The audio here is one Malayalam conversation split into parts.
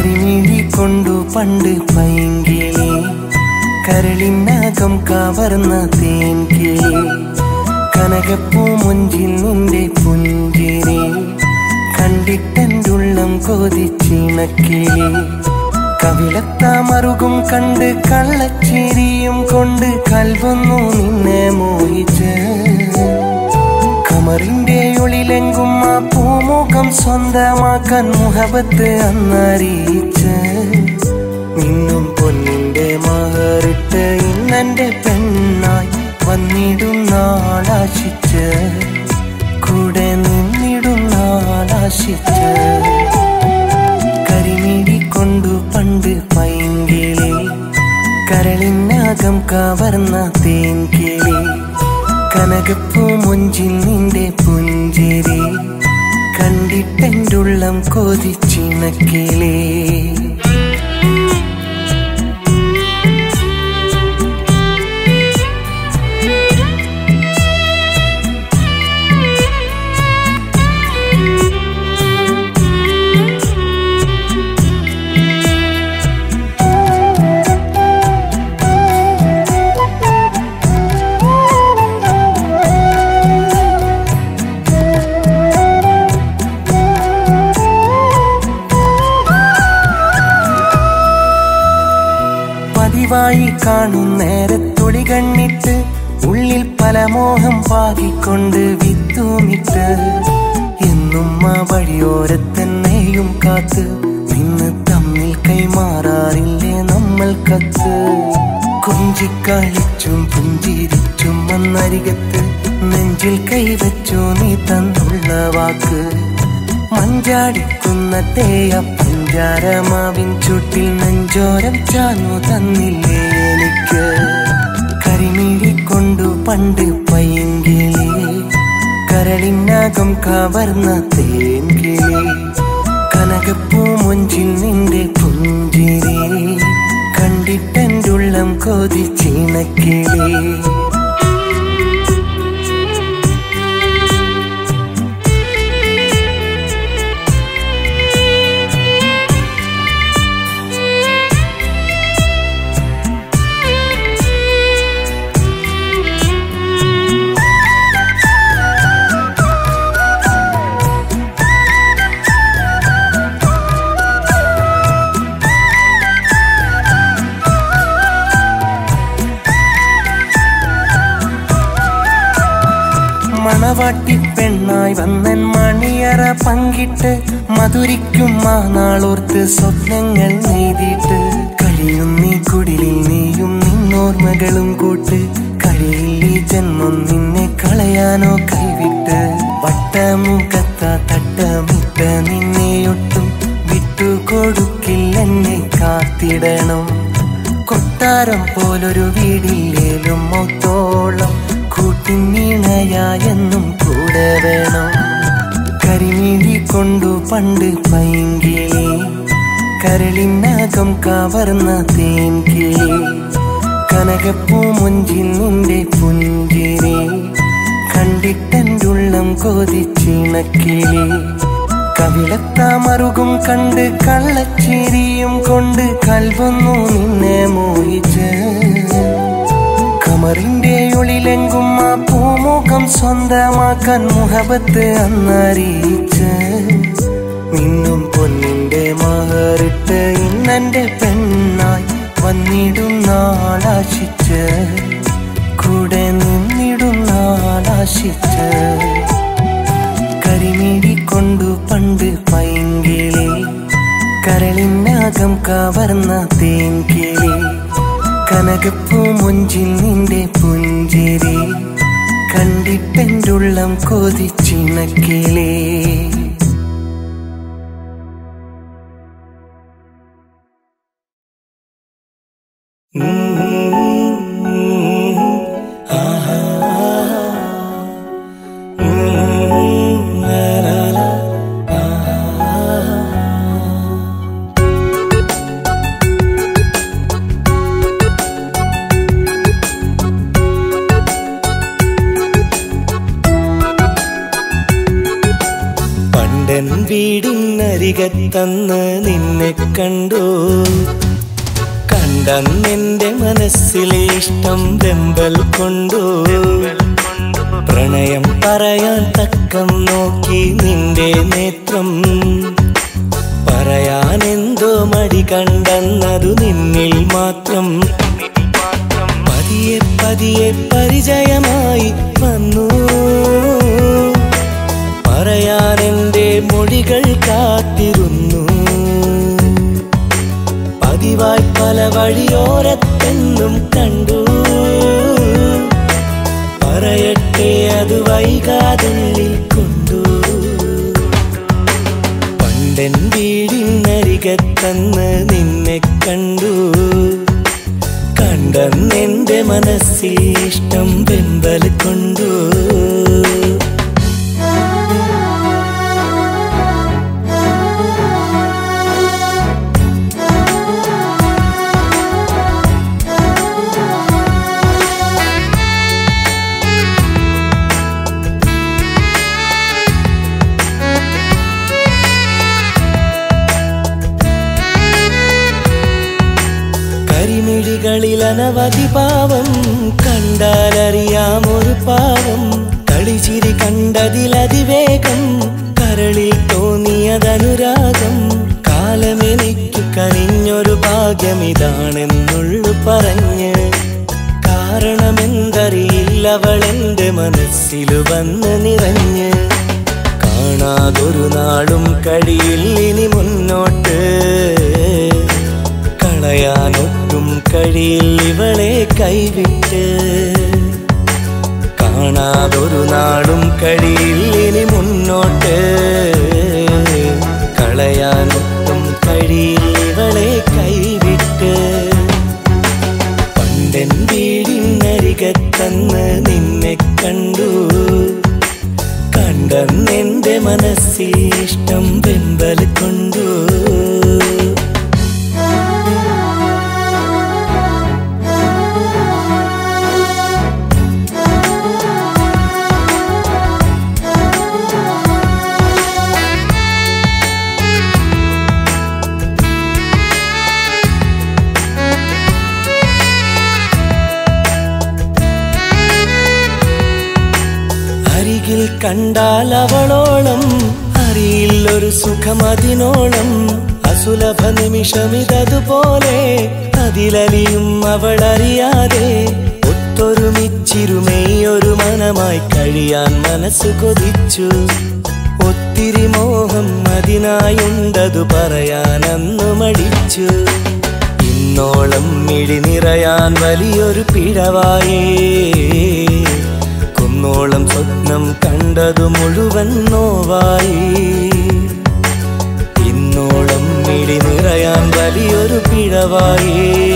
കരിമിഴി കൊണ്ടു പണ്ട് പൈങ്കിളി കരളിനകം കവർന്ന തേൻകിളി കനകപ്പൂ മുഞ്ചിൽ നിന്റെ പുഞ്ചിരി കണ്ടിട്ടെന്തുള്ളം കൊതിച്ചിണക്കിളി കവിളത്താമറുകും കണ്ട് കള്ളച്ചിരിയും കൊണ്ട് കൽവന്നു നിന്നെ മോഹിച്ച് കമറിന്റെ ഒളിലെങ്കും ആ പൂമുഖം സ്വന്തമാക്കാൻ മുഹബത്ത് അന്നറിയിച്ച് നിന്നും പൊന്നിന്റെ മഹറിട്ട് ഇന്നെന്റെ പെണ്ണായി വന്നിടും നാളാശിച്ച് കൂടെ നിന്നിടും നാളാശിച്ച് കരിമിഴി കൊണ്ടു പണ്ട് പൈങ്കിളി കരളിനകം കവർന്ന തേൻകിളി കനകപ്പൂ മുഞ്ചിൽ നിന്റെ പുഞ്ചിരി കണ്ടിട്ടെന്തുള്ളം കൊതിച്ചിണക്കിളേ പതിവായി കാണും നേരത്തൊളി കണ്ണിട്ട് ഉള്ളിൽ പല മോഹം പാകിക്കൊണ്ട് വിത്തുമിട്ട് എന്നും ആ വഴിയോരത്തന്നെയും കാത്ത് നിന്ന് തമ്മിൽ കൈമാറാറില്ലേ നമ്മൾ കത്ത് കൊഞ്ചിക്കളിച്ചും പുഞ്ചിരിച്ചും വന്നരികത്ത് നെഞ്ചിൽ കൈവച്ചു നീ തന്നുള്ള വാക്ക് മഞ്ചാടിക്കുന്ന തേയ പഞ്ചാരമാവിൻ ചുട്ടിൽ നെഞ്ചോരം ചാനു തന്നില്ലേ എനിക്ക് കരിമിഴി കൊണ്ടു പണ്ട് പൈങ്കിളി കരളിനകം കവർന്ന തേൻകിളി കനകപ്പൂ മുഞ്ചിൽ നിന്റെ പുഞ്ചിരി കണ്ടിട്ടെന്തുള്ളം കൊതിച്ചിണക്കിളി മണവാട്ടി പെണ്ണായി വന്നൻ മണിയറ പങ്കിട്ട് മധുരിക്കും ആ നാളോർത്ത് സ്വപ്നങ്ങൾ നെയ്തിട്ട് കഴിയും നീ കുടിലിൽ നീയും നിന്നോർമ്മകളും കൂട്ട് കഴിയില്ല ഈ ജന്മം നിന്നെ കളയാനോ കൈവിട്ട് വട്ടമുഖത്ത തട്ടമിട്ട നിന്നെയൊട്ടും വിട്ടുകൊടുക്കില്ലെന്നെ കാത്തിടണം കൊട്ടാരം പോലൊരു വീടില്ലേലും മൊത്തോളം കൂട്ടിനീണയായെന്നും കൂടെ വേണം കരിമിഴി കൊണ്ടു പണ്ട് പൈങ്കിളി കരളിനകം കവർന്ന തേൻകിളി കനകപ്പൂ മുഞ്ചിൽ നിന്റെ പുഞ്ചിരി കണ്ടിട്ടെന്തുള്ളം കൊതിച്ചിണക്കിളി കവിളത്താമറുകും കണ്ട് കള്ളച്ചിരിയും കൊണ്ട് കൽവന്നു നിന്നെ മോഹിച്ച് കമറിന്റെ ഒളിലെങ്കും ആ പൂമുഖം സ്വന്തമാക്കാൻ മുഹബത്ത് അന്നറിയിച്ച് നിന്നും പൊന്നിന്റെ മഹറിട്ട് ഇന്നെന്റെ പെണ്ണായി വന്നിടും നാളാശിച്ച് കൂടെ നിന്നിടും നാളാശിച്ച് കരിമിഴി കൊണ്ടു പണ്ട് പൈങ്കിളി കരളിനകം കവർന്ന തേൻകിളി കനകപ്പൂ മുഞ്ചിൽ നിന്റെ പുഞ്ചിരി കണ്ടിട്ടെന്തുള്ളം കൊതിച്ചിണക്കിളേ പണ്ടൻ വീടിനരികത്തന്ന് നിന്നെ കണ്ടു കണ്ടെന്റെ മനസ്സിലെ ഇഷ്ടം വെമ്പൽ കൊണ്ടു പ്രണയം പറയാൻ തക്കം നോക്കി നിന്റെ നേത്രം പറയാനെന്തോ മടി കണ്ടെന്നതു നിന്നിൽ മാത്രം പതിയെ പതിയെ പരിചയമായി വന്നു പറയാനെന്റെ മൊഴികൾ കാത്തിരുന്നു പതിവായി പല വഴിയോരത്തെന്നും കണ്ടു പറയട്ടെ അത് വൈകാതുള്ളിൽ കൊണ്ടു പണ്ടൻ വീടിനരികത്തന്ന് നിന്നെ കണ്ടു കണ്ടെന്നെന്റെ മനസ്സിൽ ഇഷ്ടം വെമ്പൽ കൊണ്ടു കരിമിഴികളിൽ അനവധി പാവം കണ്ടാലറിയാം ഒരു പാവം കളിച്ചിരി കണ്ടതിലതിവേഗം കരളിൽ തോന്നിയതനുരാഗം കാലമെനിക്ക് കനിഞ്ഞൊരു ഭാഗ്യമിതാണെന്നുള്ളു പറഞ്ഞ് കാരണമെന്തറിയില്ലവൾ എൻ്റെ മനസ്സിൽ വന്ന് നിറഞ്ഞ് കാണാതൊരു നാളും കഴിയില്ലിനി മുന്നോട്ട് കളയാനൊട്ടും കഴിയില്ല ഇവളെ കൈവിട്ട് കാണാതൊരു നാളും കഴിയില്ലിനി മുന്നോട്ട് കളയാനൊട്ടും കഴിയില്ല ഇവളെ കൈവിട്ട് പണ്ടൻ വീടിനരികത്തന്ന് നിന്നെ കണ്ടു കണ്ടെന്നെന്റെ മനസ്സിൽ ഇഷ്ടം വെമ്പൽ കൊണ്ടു അരികിൽ കണ്ടാൽ അവളോളം അറിയില്ലൊരു സുഖം അതിനോളം അസുലഭ നിമിഷമിതതുപോലെ അതിലലിയും അവൾ അറിയാതെ ഒത്തൊരുമിച്ചിരുമേയൊരു മനമായി കഴിയാൻ മനസ്സ് കൊതിച്ചു ഒത്തിരി മോഹം അതിനായുണ്ടതു പറയാൻ അന്നു മടിച്ചു ഇന്നോളം മിഴി നിറയാൻ വലിയൊരു പിഴവായേ കുന്നോളം സ്വപ്നം കണ്ടതു മുഴുവൻ നോവായി ഇന്നോളം മിഴി നിറയാൻ വലിയൊരു പിഴവായി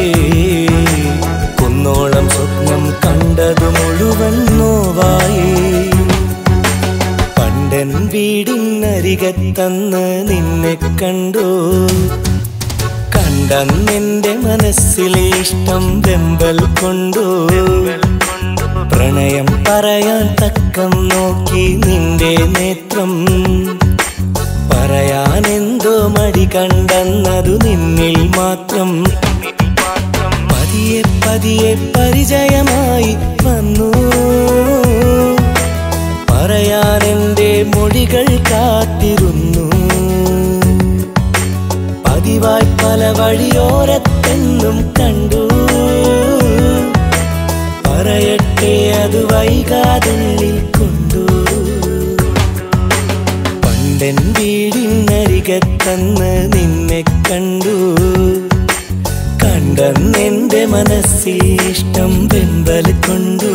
കുന്നോളം സ്വപ്നം കണ്ടതു മുഴുവൻ നോവായി പണ്ടൻ വീടിനരികത്തന്ന് നിന്നെ കണ്ടു കണ്ടെന്നെന്റെ മനസ്സിലെ ഇഷ്ടം വെമ്പൽ കൊണ്ടു പ്രണയം പറയാൻ തക്കം നോക്കി നിന്റെ നേത്രം പറയാനെന്തോ മടി കണ്ടെന്നതു നിന്നിൽ മാത്രം പതിയെ പതിയെ പരിചയമായി വന്നു പറയാനെന്റെ മൊഴികൾ കാത്തിരുന്നു പതിവായി പല വഴിയോരത്തെന്നും കണ്ടു പറയട്ടെ അത് വൈകാതുള്ളിൽ കൊണ്ടു പണ്ടൻ വീടിനരികത്തന്ന് നിന്നെ കണ്ടു കണ്ടെന്നെന്റെ മനസ്സിൽ ഇഷ്ടം വെമ്പൽ കൊണ്ടു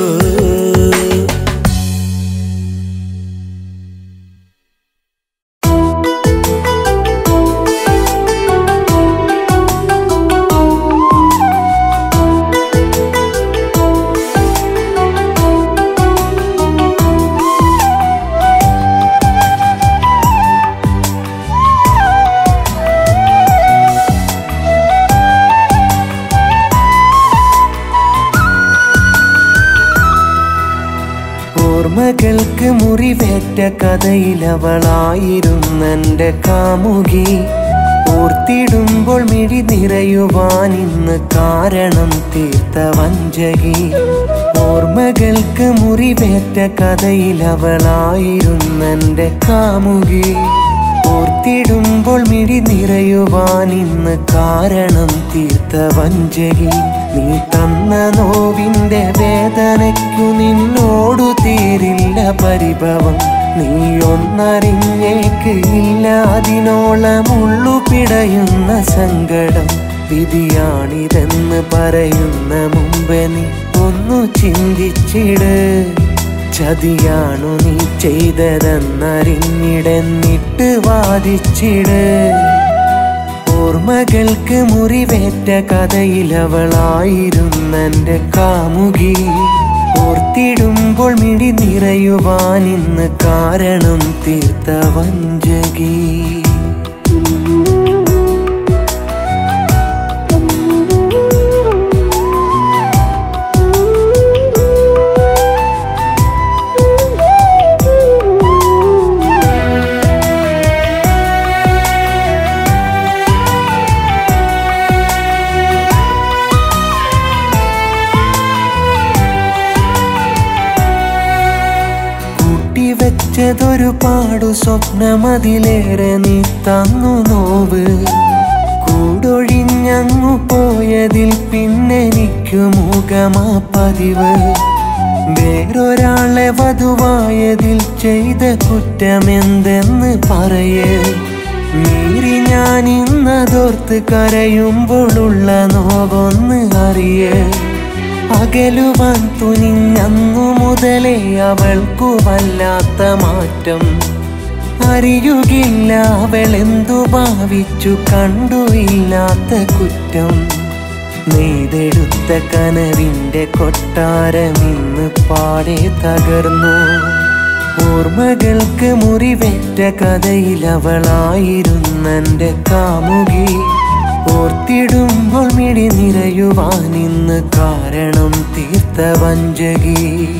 ഓർമ്മകൾക്ക് മുറിവേറ്റ കഥയിലവളായിരുന്നെന്റെ കാമുകി ഓർത്തിടുമ്പോൾ മിഴി നിറയുവാൻ ഇന്ന് കാരണം തീർത്ത വഞ്ചകി ഓർമ്മകൾക്ക് മുറിവേറ്റ കഥയിലവളായിരുന്നെന്റെ കാമുകി ഓർത്തിടുമ്പോൾ മിഴി നിറയുവാൻ ഇന്ന് കാരണം തീർത്ത വഞ്ചകി നീ തന്ന നോവിന്റെ വേദനയ്ക്കു നിന്നോടു തീരില്ല പരിഭവം നീ ഒന്നറിഞ്ഞേക്ക് ഇല്ല അതിനോളമുള്ളു പിടയുന്ന സങ്കടം വിധിയാണിതെന്ന് പറയുന്ന മുമ്പ് നീ ഒന്നു ചിന്തിച്ചിട് ചതിയാണു നീ ചെയ്തതെന്നറിഞ്ഞിടെന്നിട്ട് വാദിച്ചിട് ഓർമ്മകൾക്ക് മുറിവേറ്റ കഥയിലവളായിരുന്നെന്റെ കാമുകി ഓർത്തിടുമ്പോൾ മിഴി നിറയുവാൻ ഇന്ന് കാരണം തീർത്ത വഞ്ചകി കൂട്ടിവെച്ചതൊരുപാടു സ്വപ്നമതിലേറെ നീ തന്നു നോവ് കൂടൊഴിഞ്ഞങ്ങു പോയതിൽ പിന്നെനിക്കു മുഖമാ പതിവ് വേറൊരാളെ വധുവായതിൽ ചെയ്ത കുറ്റമെന്തെന്ന് പറയേ മീറി ഞാൻ ഇന്നതോർത്ത് കരയുമ്പോഴുള്ള നോവൊന്ന് അറിയേ അകലുവാൻ തുനിഞ്ഞന്നു മുതലേ അവൾക്കു വല്ലാത്ത മാറ്റം അറിയുകില്ല അവൾ എന്തു ഭാവിച്ചു കണ്ടു ഇല്ലാത്ത കുറ്റം നെയ്തെടുത്ത കനവിന്റെ കൊട്ടാരം ഇന്ന് പാടെ തകർന്നു ഓർമ്മകൾക്ക് മുറിവേറ്റ കഥയിലവളായിരുന്നെന്റെ കാമുകി ഓർത്തിടുമ്പോൾ മിഴി നിറയുവാൻ ഇന്ന് കാരണം തീർത്ത വഞ്ചകി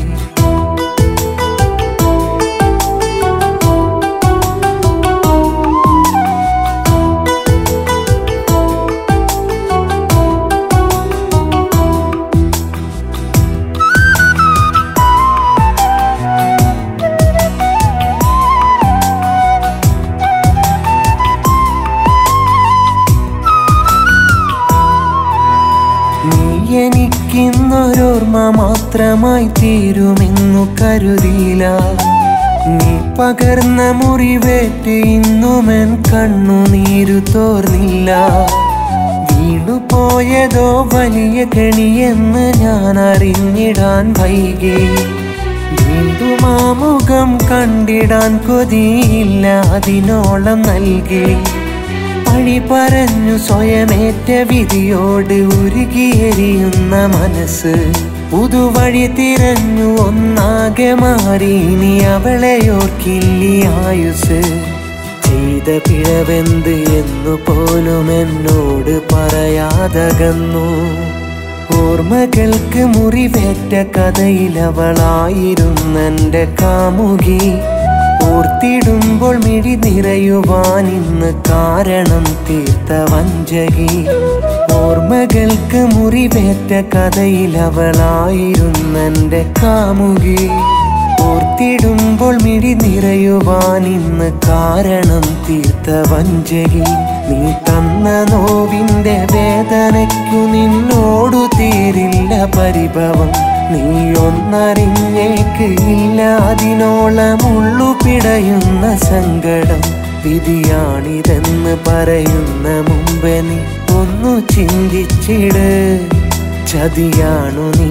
നീ എനിക്കിന്നൊരോർമ്മ മാത്രമായി തീരുമെന്നു കരുതിയില്ല നീ പകർന്ന മുറിവേറ്റ് ഇന്നുമെൻ കണ്ണുനീരു തോർന്നില്ല വീണുപോയതോ വലിയ കെണിയെന്ന് ഞാൻ അറിഞ്ഞിടാൻ വൈകി വീണ്ടും ആ മുഖം കണ്ടിടാൻ കൊതിയില്ല അതിനോളം നൽകി പഴി പറഞ്ഞു സ്വയമേറ്റ വിധിയോട് ഉരുകിയെരിയുന്ന മനസ്സ് പുതുവഴി തിരഞ്ഞു ഒന്നാകെ മാറി ഇനി അവളെ ഓർക്കില്ലി ആയുസ് ചെയ്ത പിഴവെന്ത് എന്നു പോലും എന്നോട് പറയാതകന്നു ഓർമ്മകൾക്ക് മുറിവേറ്റ കഥയിലവളായിരുന്നെന്റെ കാമുകി ഓർത്തിടുമ്പോൾ മിഴി നിറയുവാൻ ഇന്ന് കാരണം തീർത്ത വഞ്ചകി ഓർമ്മകൾക്ക് മുറിവേറ്റ കഥയിലവളായിരുന്നെന്റെ കാമുകി ഓർത്തിടുമ്പോൾ മിഴി നിറയുവാൻ ഇന്ന് കാരണം തീർത്ത വഞ്ചകി നീ തന്ന നോവിന്റെ വേദനയ്ക്കു നിന്നോടു തീരില്ല പരിഭവം നീ ഒന്നറിഞ്ഞേക്ക് ഇല്ല അതിനോളമുള്ളു പിടയുന്ന സങ്കടം വിധിയാണിതെന്ന് പറയുന്ന മുമ്പ് നീ ഒന്നു ചിന്തിച്ചിട് ചതിയാണു നീ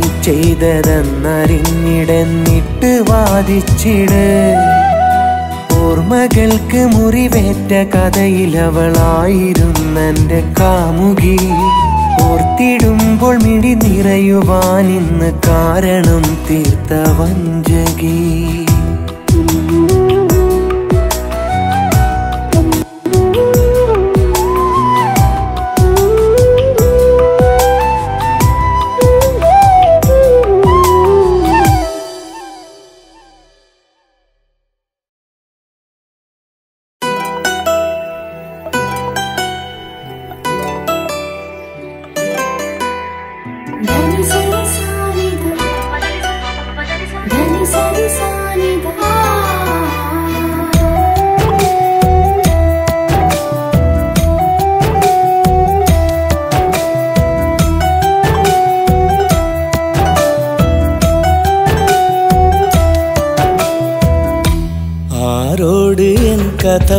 ചെയ്തതെന്നറിഞ്ഞിടെന്നിട്ട് വാദിച്ചിട് ഓർമ്മകൾക്ക് മുറിവേറ്റ കഥയിലവളായിരുന്നെന്റെ കാമുകി ഓർത്തിടുമ്പോൾ മിഴി നിറയുവാൻ ഇന്ന് കാരണം തീർത്ത വഞ്ചകി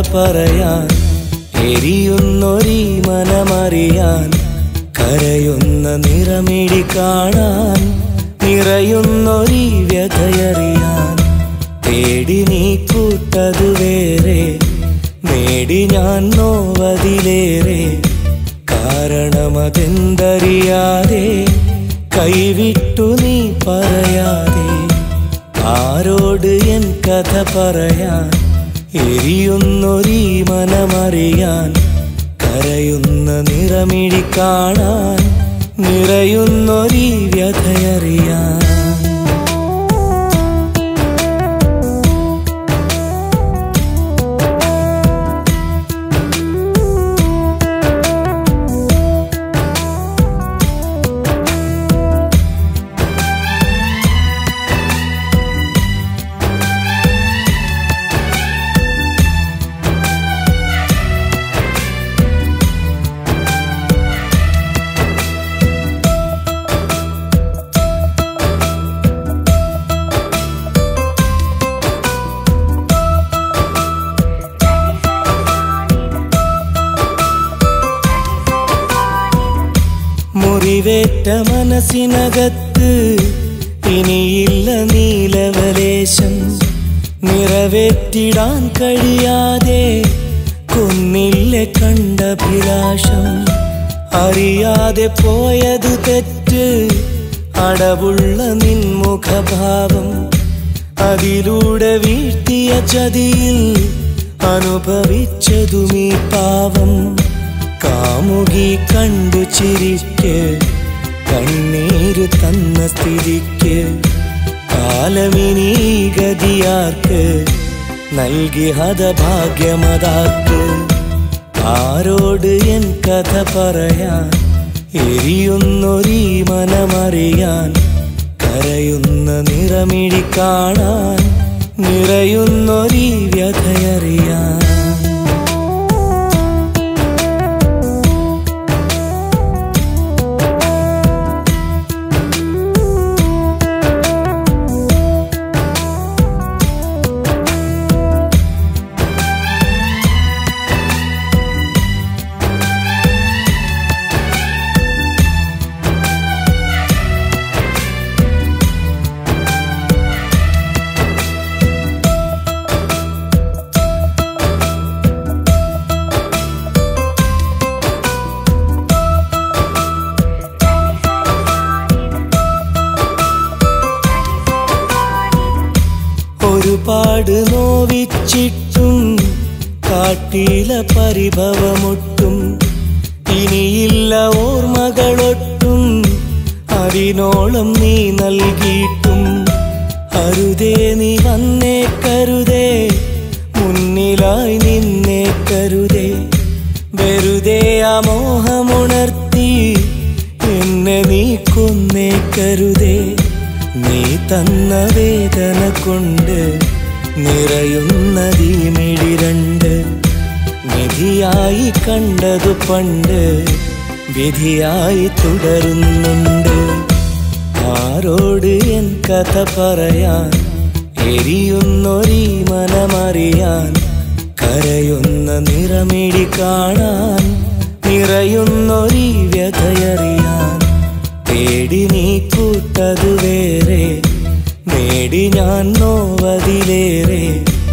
പറയാൻ എരിയുന്നൊരീ മനമറിയാൻ കരയുന്ന നിറമിഴി കാണാൻ നിറയുന്നൊരീ വ്യഥയറിയാൻ തേടി നീ കൂട്ടതു വേറെ നേടി ഞാൻ നോവതിലേറെ കാരണമതെന്തറിയാതെ കൈവിട്ടു നീ പറയാതെ ആരോട് എൻ കഥ പറയാൻ എരിയുന്നൊരീ മനമറിയാൻ കരയുന്ന നിറമിഴി കാണാൻ നിറയുന്നൊരീ വ്യഥയറിയാൻ മുറിവേറ്റ മനസ്സിനകത്ത് ഇനിയില്ല നീലവലേശം നിറവേറ്റിടാൻ കഴിയാതെ കൊന്നില്ല കണ്ടഭിലാഷം അറിയാതെ പോയതു തെറ്റ് അടവുള്ള നിൻമുഖഭാവം അതിലൂടെ വീഴ്ത്തിയ ചതിയിൽ അനുഭവിച്ചതുമീ പാവം കാമുകി കണ്ടു ചിരിക്ക് കണ്ണീര് തന്ന സ്ഥിതിക്ക് കാലമിനീ ഗതിയാർക്ക് നൽകി ഹതഭാഗ്യമതാക്ക് ആരോട് എൻ കഥ പറയാൻ എരിയുന്നൊരീ മനമറിയാൻ കരയുന്ന നിറമിഴി കാണാൻ നിറയുന്നൊരീ വ്യഥയറിയാൻ ഒരുപാട് നോവിച്ചിട്ടും കാട്ടില പരിഭവമൊട്ടും ഇനിയില്ല ഓർമ്മകളൊട്ടും അതിനോളം നീ നൽകിയിട്ടും അരുതേ നീ വന്നേ കരുതേ മുന്നിലായി നിന്നെ കരുതേ വെറുതെ ആ മോഹമുണർത്തി എന്നെ നീ കൊന്നേ കരുതേ നീ തന്ന വേദന കൊണ്ട് നിറയുന്നതീ മിഴിരണ്ട് നിധിയായി കണ്ടതു പണ്ട് വിധിയായി തുടരുന്നുണ്ട് ആരോട് എൻ കഥ പറയാൻ എരിയുന്നൊരീ മനമറിയാൻ കരയുന്ന നിറമിഴി കാണാൻ നിറയുന്നൊരീ വ്യഥയറിയാൻ തേടി നീ കൂട്ടതു വേറെ നേടി ഞാൻ നോവതിലേറെ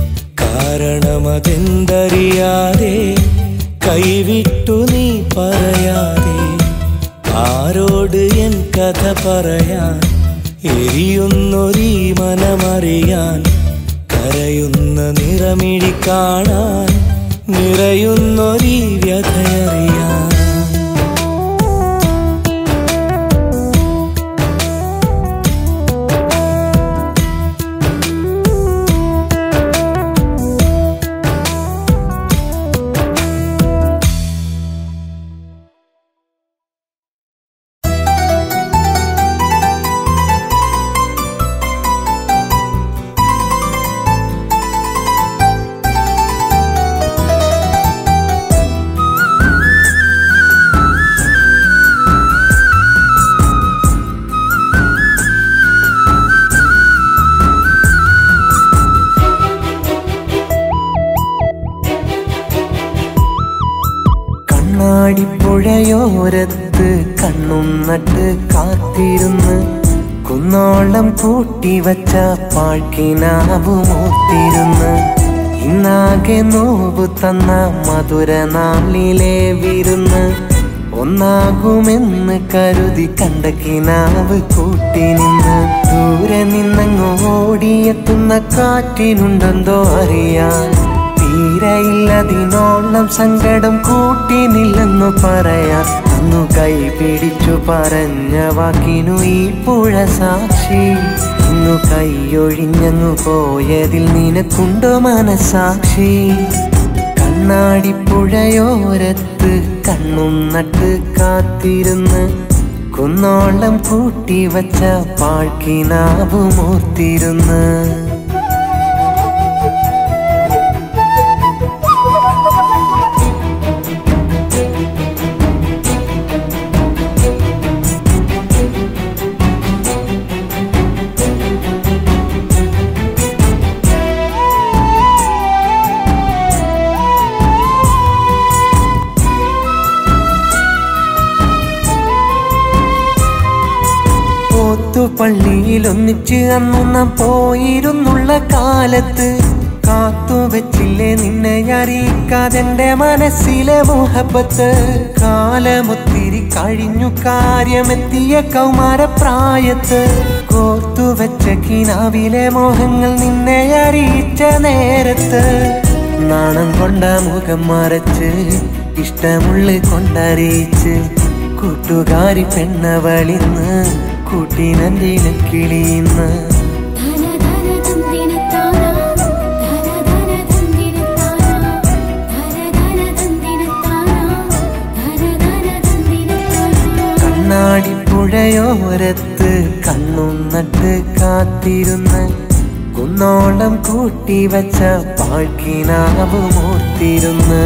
കാരണമതെന്തറിയാതെ കൈവിട്ടു നീ പറയാതെ ആരോട് എൻ കഥ പറയാൻ എരിയുന്നൊരീ മനമറിയാൻ കരയുന്ന നിറമിഴി കാണാൻ നിറയുന്നൊരീ വ്യഥയറിയാൻ കണ്ണാടിപ്പുഴയോരത്ത് കണ്ണും നട്ട് കാത്തിരുന്ന് കുന്നോളം കൂട്ടി വച്ച പാഴ്ക്കിനാവുമൂത്തിരുന്ന് ഇന്നാകെ നോവ് തന്ന മധുര നാളിലെ വിരുന്ന് ഒന്നാകുമെന്ന് കരുതി കണ്ട കിനാവ് കൂട്ടി നിന്ന് ദൂരെ നിന്നങ്ങ് ഓടിയെത്തുന്ന കാറ്റിനുണ്ടെന്തോ അറിയാൻ തീരയില്ലതിനോളം സങ്കടം കൂട്ടിനില്ലെന്നു പറയാൻ അന്നു കൈ പിടിച്ചു പറഞ്ഞ വാക്കിനു ഈ പുഴ സാക്ഷി ഇന്നു കൈയൊഴിഞ്ഞങ്ങു പോയതിൽ നിനക്കുണ്ടോ മനസാക്ഷി കണ്ണാടിപ്പുഴയോരത്ത് കണ്ണും നട്ട് കാത്തിരുന്ന് കുന്നോളം കൂട്ടി വച്ച പാഴ്ക്കിനാവുമൂർത്തിരുന്ന് പള്ളിയിൽ ഒന്നിച്ച് അന്നു നാം പോയിരുന്നുള്ള കാലത്ത് കാത്തു വെച്ചില്ലേ നിന്നെ അറിയിക്കാതെന്റെ മനസ്സിലെ മുഹബത്ത് കാലമൊത്തിരി കഴിഞ്ഞു കാര്യമെത്തിയ കൗമാരപ്രായത്ത് കോർത്തു വെച്ച കിനാവിലെ മോഹങ്ങൾ നിന്നെ അറിയിച്ച നേരത്ത് നാണം കൊണ്ട മുഖം മറച്ച് ഇഷ്ടമുള്ള കൊണ്ടറിയിച്ച് കൂട്ടുകാരി പെണ്ണവളിന്ന് കൂട്ടിനന്റെ കിളിയുന്ന് ധന ധന തന്തിനത്താന ധന ധന തന്തിനത്താന ധന ധന തന്തിനത്താന ധന ധന തന്തിനത്താന കണ്ണാടിപ്പുഴയോരത്ത് കണ്ണും നട്ട് കാത്തിരുന്ന് കുന്നോളം കൂട്ടി വച്ച പാഴ്ക്കിനാവ് മൂർത്തിരുന്ന്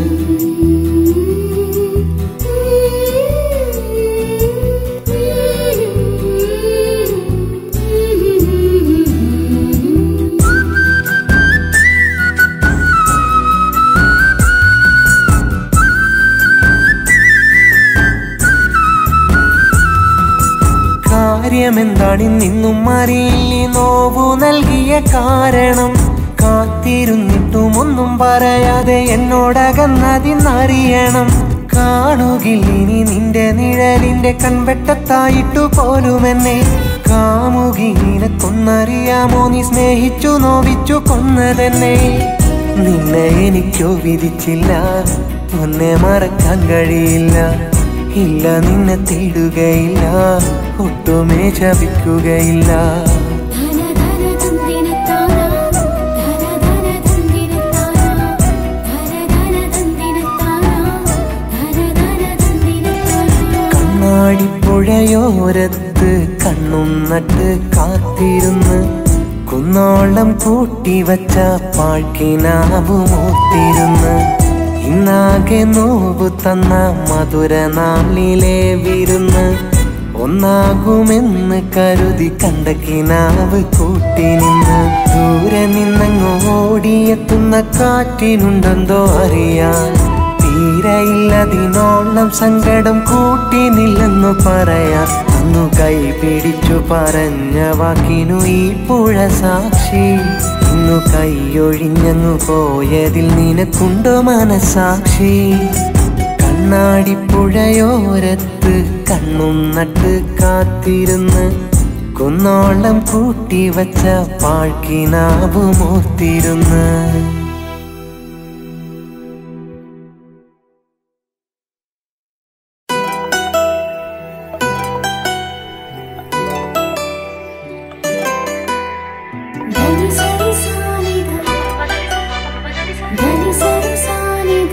കാര്യമെന്താണ് നിന്നും അറിയില്ലേ നോവു നൽകിയ കാരണം കാത്തിരുന്നിട്ടും ഒന്നും പറയാതെ എന്നോടകന്നതിന്നറിയണം കാണുകില്ലിനി നിന്റെ നിഴലിന്റെ കൺവെട്ടത്തായിട്ടു പോലുമെന്നെ കാമുകിനെ കൊന്നറിയാമോ നീ സ്നേഹിച്ചു നോവിച്ചു കൊന്നതെന്നെ നിന്നെ എനിക്കോ വിധിച്ചില്ല ഒന്നെ മറക്കാൻ കഴിയില്ല ഇല്ല നിന്നെ തേടുകയില്ല ഒട്ടുമേ ശപിക്കുകയില്ല ധന ധന തന്തിനത്താന ധന ധന തന്തിനത്താന ധന ധന തന്തിനത്താന ധന ധന തന്തിനത്താന കണ്ണാടിപ്പുഴയോരത്ത് കണ്ണും നട്ട് കാത്തിരുന്ന് കുന്നോളം കൂട്ടി വച്ച പാഴ്ക്കിനാവുമൂത്തിരുന്ന് ഇന്നാകെ നോവ് തന്ന മധുര നാളിലെ വിരുന്ന് ഒന്നാകുമെന്ന് കരുതി കണ്ട കിനാവ് കൂട്ടി നിന്ന് ദൂരെ നിന്നങ്ങ് ഓടിയെത്തുന്ന കാറ്റിനുണ്ടെന്തോ അറിയാൻ തീരയില്ലതിനോളം സങ്കടം കൂട്ടിനില്ലെന്നു പറയാൻ അന്നു കൈ പിടിച്ചു പറഞ്ഞ വാക്കിനു ഈ പുഴ സാക്ഷി ഇന്നു കൈയൊഴിഞ്ഞങ്ങു പോയതിൽ നിനക്കുണ്ടോ മനസാക്ഷി കണ്ണാടിപ്പുഴയോരത്ത് കണ്ണും നട്ട് കാത്തിരുന്ന് കുന്നോളം കൂട്ടി വച്ച പാഴ്ക്കിനാവുമൂർത്തിരുന്ന് ധനി സരി സാനിധ ധനി സരി സാനിധ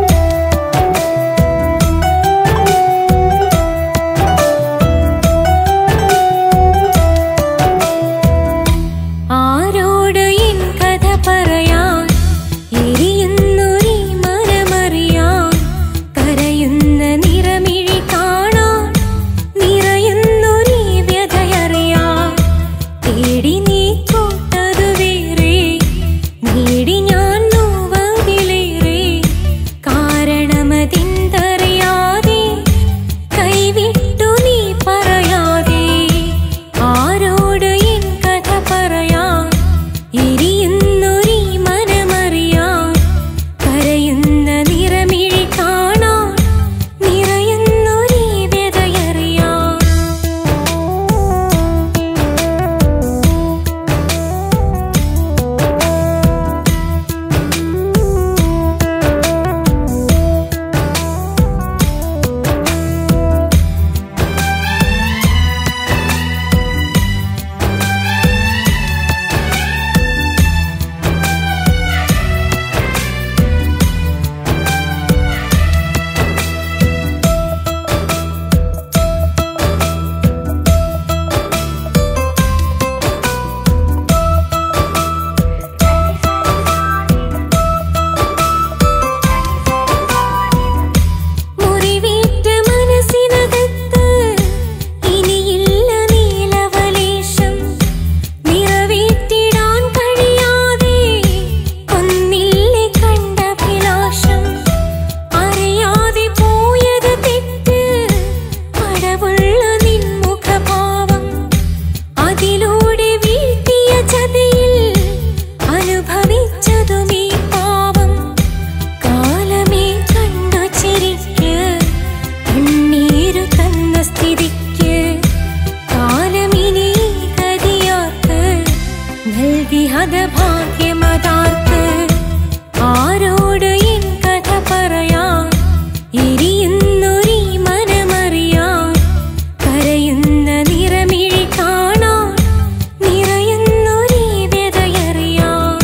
ധന ഹതഭാഗ്യമതാർക്ക് ആരോട് എൻ കഥ പറയാൻ എരിയുന്നൊരീ മനമറിയാൻ കരയുന്ന നിറമിഴി കാണാൻ നിറയുന്നൊരീ വ്യതയറിയാൻ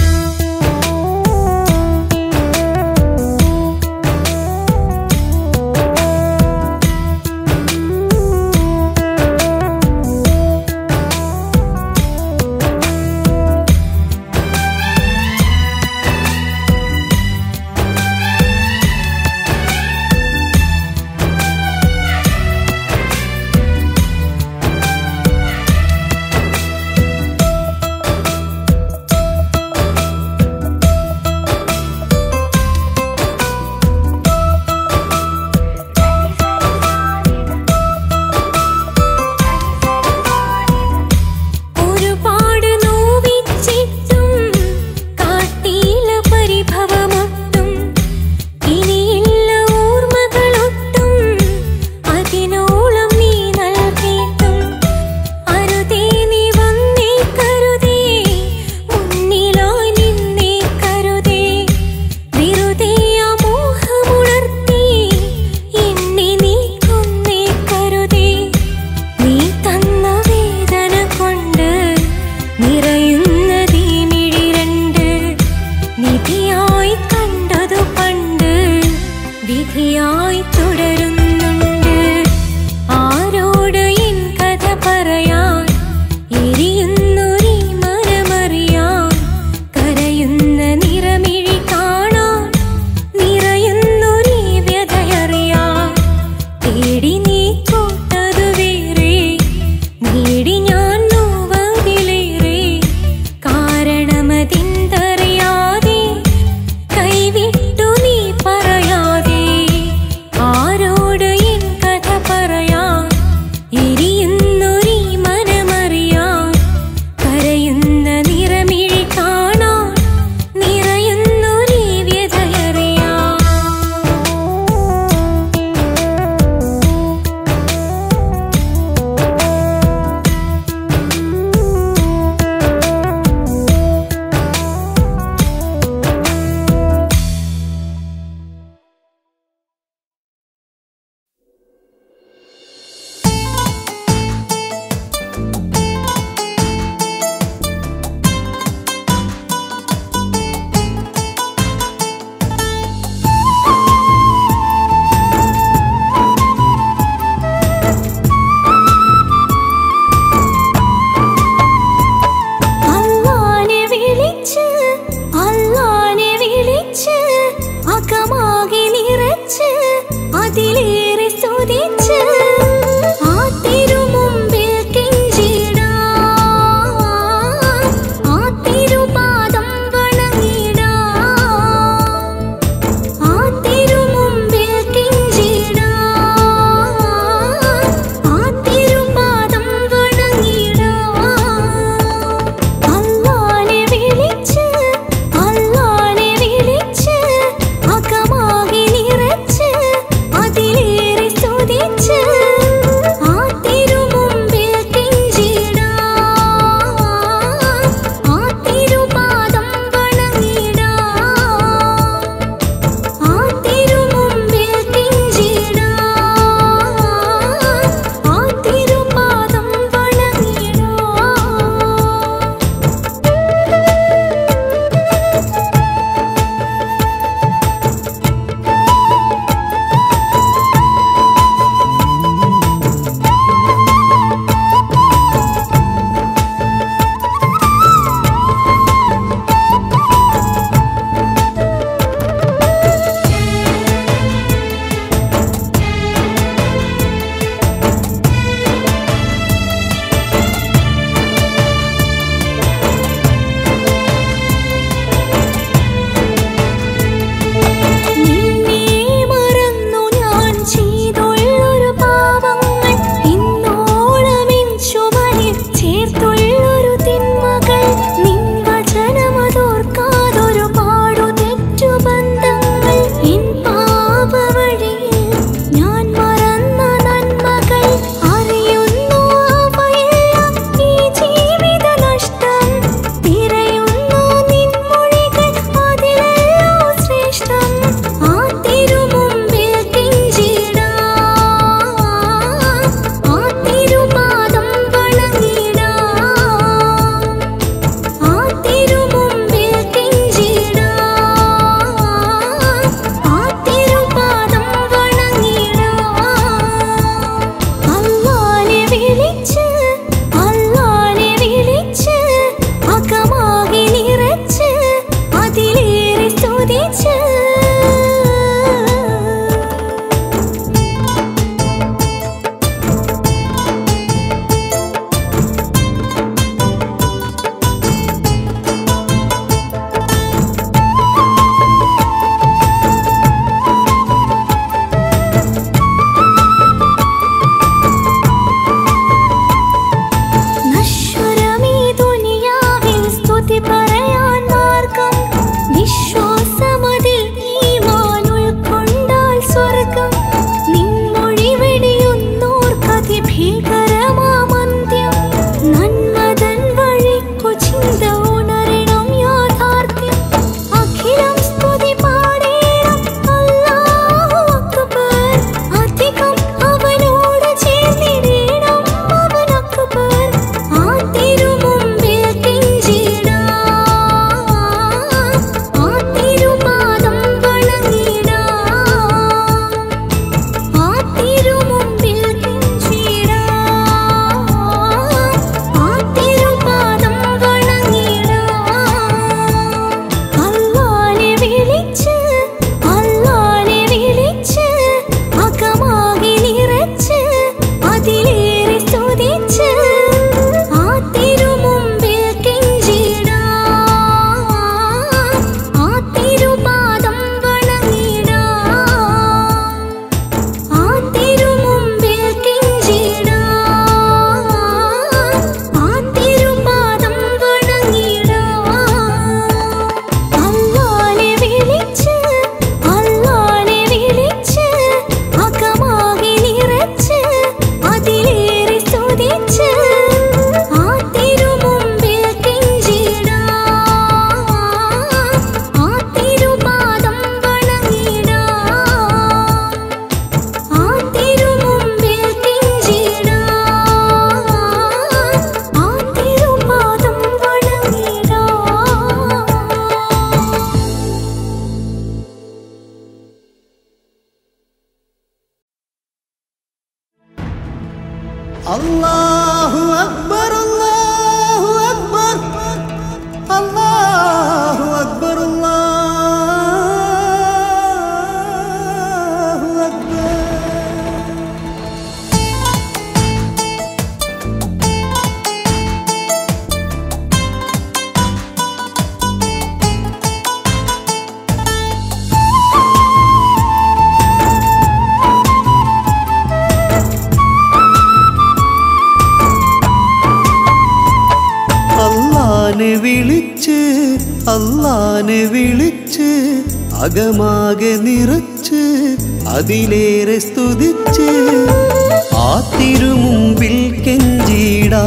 അല്ലാനെ വിളിച്ച് അല്ലാനെ വിളിച്ച് അകമാകെ നിറച്ച് അതിലേറെ സ്തുതിച്ച് ആ തിരുമുമ്പിൽ കെഞ്ചിടാ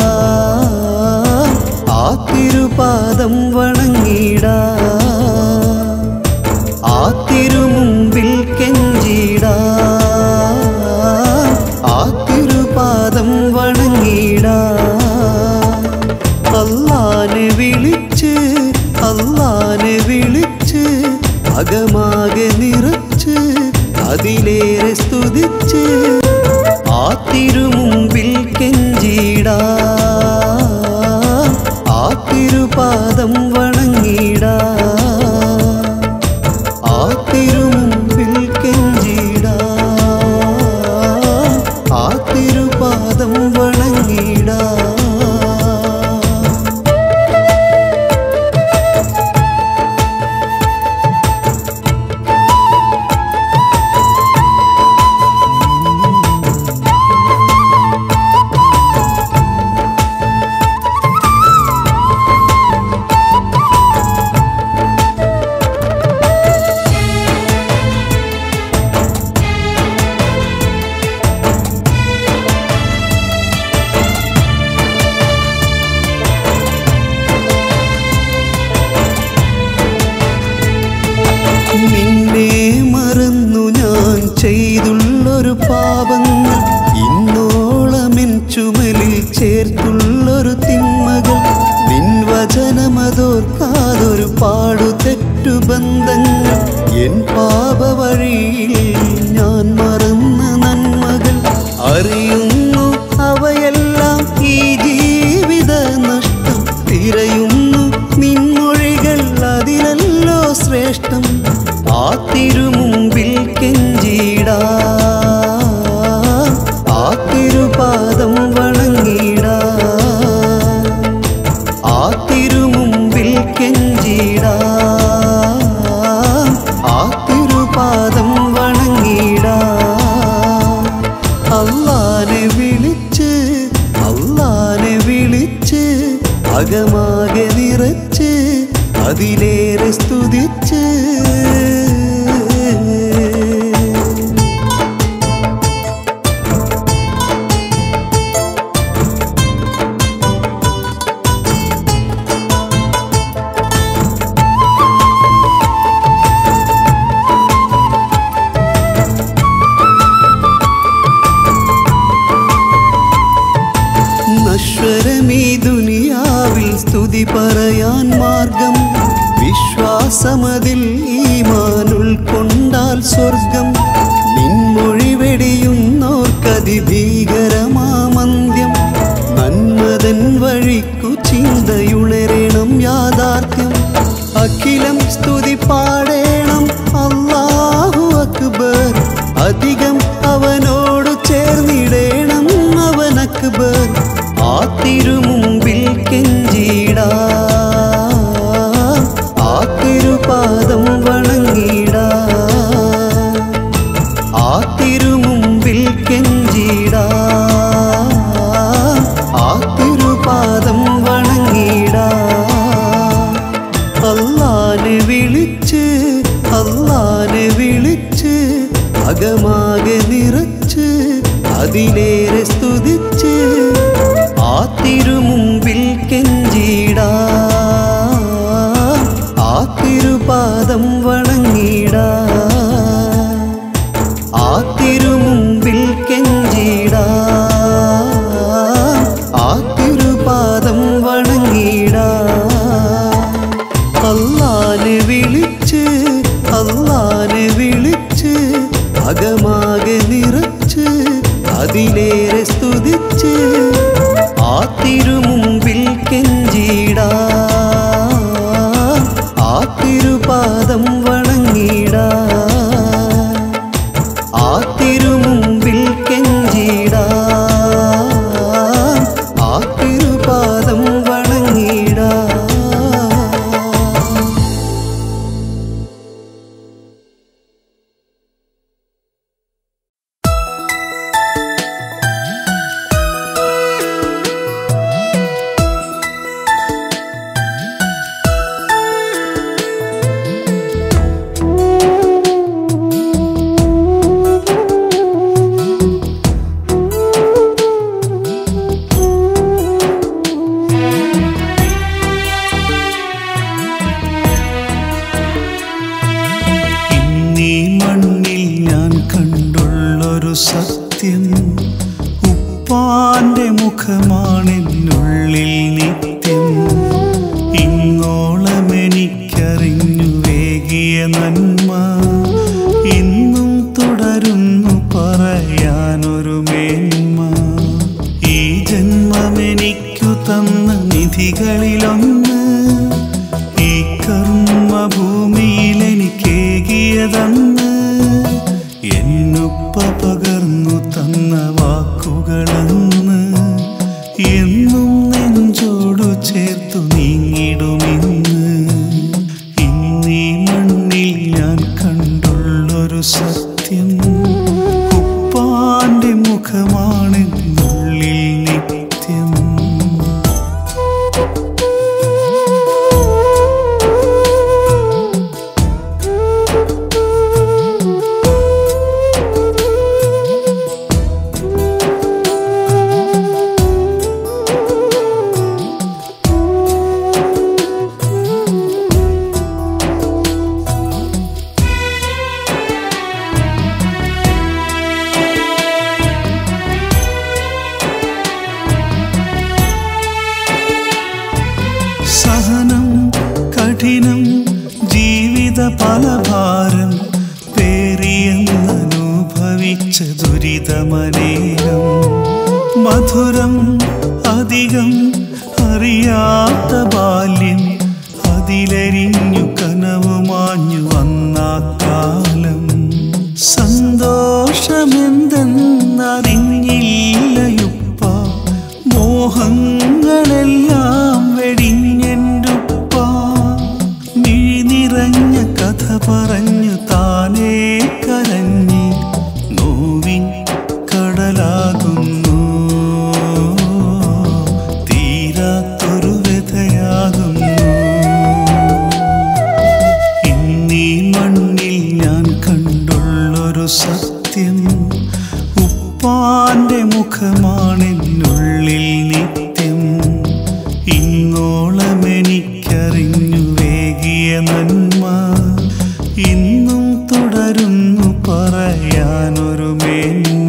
ആ തിരുപാദം വണങ്ങിടാ ആ തിരുമുമ്പിൽ കെഞ്ചിടാ ആ തിരുപാദം വണങ്ങിടാ അല്ലാനെ വിളിച്ച് അല്ലാനെ വിളിച്ച് അകമാകെ നിറച്ച് അതിലേറെ സ്തുതിച്ച് ആ തിരുമുമ്പിൽ കെഞ്ചിടാ ആ തിരുപാദം വണങ്ങിടാ ആ തിരുമുമ്പിൽ കെഞ്ചിടാ ആ തിരുപാദം വണങ്ങിടാ നിന്നെ മറന്നു ഞാൻ ചെയ്തുള്ളൊരു പാപങ്ങൾ ഇന്നോളമെൻ ചുമലിൽ ചേർത്തുള്ളൊരു തിന്മകൾ നിൻ വചനമതോർക്കാതൊരു പാടു തെറ്റു ബന്ധങ്ങൾ എൻ പാപവഴിയിൽ ഞാൻ മറന്ന നന്മകൾ അറിയുന്നു അവയെല്ലാം ഈ ജീവിത നഷ്ടം തിരയുന്നു നിൻമൊഴികൾ അതിലല്ലോ ശ്രേഷ്ഠം ആ തിരുമുമ്പിൽ കെഞ്ചിടാ ആ തിരുപാദം വണങ്ങിടാ ആ തിരുമുമ്പിൽ കെഞ്ചിടാ ആ തിരുപാദം വണങ്ങിടാ അല്ലാനെ വിളിച്ച് അല്ലാനെ വിളിച്ച് അകമാകെ നിറച്ച് അതിലേറെ സ്തുതിച്ച് നശ്വരമീ ദുനിയാവിൽ സ്തുതി പറയാൻ മാർഗം വിശ്വാസമതിൽ ഈമാൻ ഉൾക്കൊണ്ടാൽ സ്വർഗം നിൻമൊഴി വെടിയുന്നോർക്കതിഭീകരമാമന്ത്യം നന്മതൻ വഴിക്കു ചിന്തയുണരണം യാഥാർത്ഥ്യം അഖിലം സ്തുതി പാടേണം അല്ലാഹു അക്ബർ അധികം അവനോട് ചേർന്നിടേണം അവൻ അക്ബർ ആ തിരുമുമ്പിൽ കെഞ്ചിടാ ആ തിരുപാദം വണങ്ങിടാ ആ തിരുമുമ്പിൽ കെഞ്ചിടാ ആ തിരുപാദം വണങ്ങിടാ അല്ലാനെ വിളിച്ച് അല്ലാനെ വിളിച്ച് അകമാകെ നിറച്ച് അതിലേറെ സ്തുതിച്ച് ആ തിരുമുമ്പിൽ കെഞ്ചിടാ ആ തിരുപാദം വണങ്ങിടാ ആ തിരുമുമ്പിൽ കെഞ്ചിടാ ആ തിരുപാദം വണങ്ങിടാ അല്ലാനെ വിളിച്ച് അല്ലാനെ വിളിച്ച് അകമാകെ നിറച്ച് അതിലേറെ സ്തുതിച്ച് ആ തിരുമുമ്പിൽ കെഞ്ചിടാ ആ തിരുപാദം വണങ്ങിടാ എനിക്കറിഞ്ഞു വേകിയ നന്മ ഇന്നും തുടരുന്നു പറയാനൊരു മേന്മ ഈ ജന്മമെനിക്കു തന്ന നിധികളിലൊന്ന് ഈ കർമ്മഭൂമിയിൽ എനിക്കേകിയതന്ന് എന്നുപ്പ പകർന്നു തന്ന വാക്കുകളന്ന് എന്നും നെഞ്ചോടു ചേർത്തു നീങ്ങിടുമിന്ന് ഇന്നീ മണ്ണിൽ ഞാൻ കണ്ടുള്ളൊരു സത്യം ഉപ്പാന്റെ മുഖമാണെന്നുള്ളിൽ നിത്യം സഹനം കഠിനം ജീവിത പലഭാരം പേറിയെന്നനുഭവിച്ച ദുരിതമനേകം മധുരം അധികം അറിയാത്ത ബാല്യം അതിലെരിഞ്ഞു കനവുമാഞ്ഞു വന്ന കാലം സന്തോഷമെന്തെന്നറിഞ്ഞില്ലയുപ്പ മോഹങ്ങളെല്ലാം വെടിഞ്ഞെൻ്റുപ്പ മിഴി നിറഞ്ഞ കഥ പറഞ്ഞു താനേ കരഞ്ഞ് നോവിൻ കടലാകുന്നു തീരാത്തൊരു വ്യഥയാകുന്നു ഇന്നീ മണ്ണിൽ ഞാൻ കണ്ടുള്ളൊരു സത്യം ഉപ്പാന്റെ മുഖമാണെന്നുള്ളിൽ നിത്യം ഇന്നോളം എനിക്കറിഞ്ഞു വേകിയ നന്മ ഇന്നും തുടരുന്നു പറയാനൊരു മേന്മ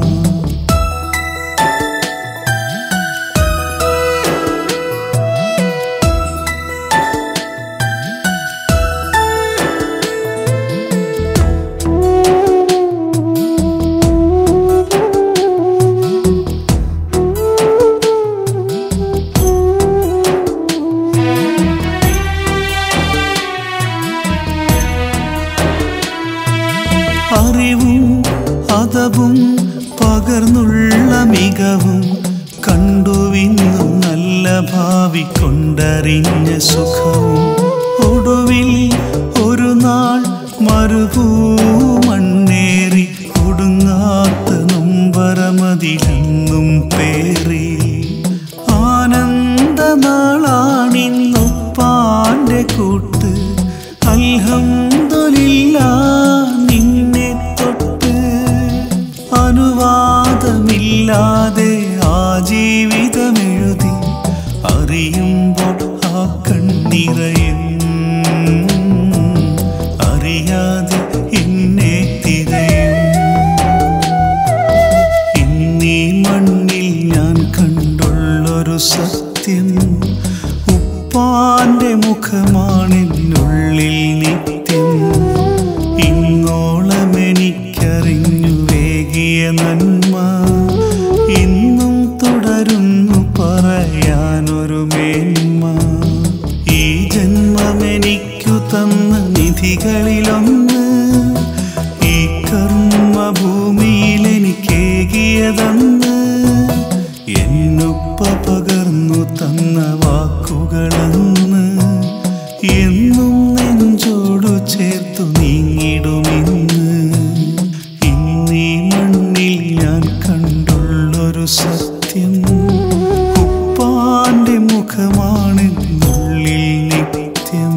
അറിവും അതവും പകർന്നുള്ള മികവും കണ്ടുവിന്നു നല്ല ഭാവി കൊണ്ടറിഞ്ഞ സുഖവും ഒടുവിൽ ഒരു നാൾ മരുഭൂമണ്ണേറി ഒടുങ്ങാത്ത നൊമ്പരമതിലെന്നും പേറി ആനന്ദ നാളാണിന്നുപ്പാന്റെ കൂട്ട് അൽഹംദുലില്ല നിന്നെ തൊട്ട് അനുവാദമില്ലാതെ ആ ജീവിതമെഴുതി അറിയുമ്പോൾ ആ കണ്ണിറയും അറിയാതെ എന്നെ തിരയും ഇന്നീ മണ്ണിൽ ഞാൻ കണ്ടുള്ളൊരു സത്യം ഉപ്പാന്റെ മുഖമാണെന്നുള്ളിൽ നിത്യം ഇന്നോളം എനിക്കറിഞ്ഞു വേകിയ നന്മ ഇന്നും തുടരുന്നു പറയാനൊരു മേന്മ ഈ ജന്മമെനിക്കു തന്ന നിധികളിലൊന്ന് ഈ കർമ്മഭൂമിയിൽ എനിക്കേകിയതന്ന് എന്നുപ്പ പകർന്നു തന്ന വാക്കുകളന്ന് എന്നും നെഞ്ചോടു ചേർത്തു നീങ്ങിടുമിന്ന് ഇന്നീ മണ്ണിൽ ഞാൻ കണ്ടുള്ളൊരു സത്യം ഉപ്പാന്റെ മുഖമാണെന്നുള്ളിൽ നിത്യം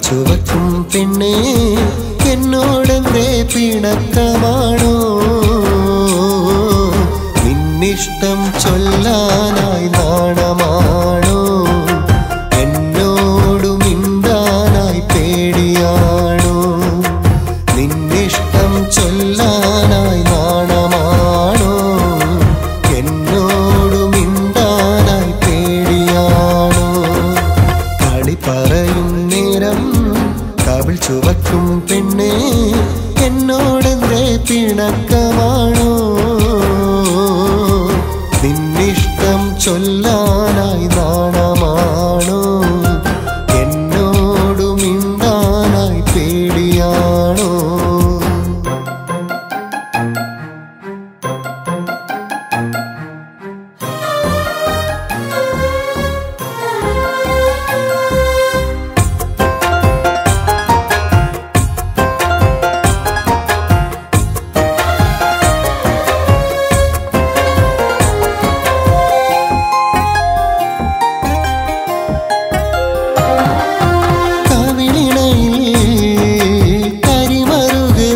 ചുവക്കും പെണ്ണേ എന്നോടെന്തേ പിണക്കമാണോ നിന്നിഷ്ടം ചൊല്ലാനായി നാണമാണോ എന്നോടു മിണ്ടാനായി പേടിയാണോ നിന്നിഷ്ടം ചൊല്ലാനായി നാണമാണോ എന്നോടു മിണ്ടാനായി പേടിയാണോ കളി പറയും നേരം കവിൾ ചുവക്കും പെണ്ണേ എന്നോടെന്തേ പിണക്കമാണോ നിന്നിഷ്ടം ചൊല്ലാനായി നാണമാണോ എന്നോടു മിണ്ടാനായി പേടിയാണോ കവിളിണയിൽ കരിമറുക്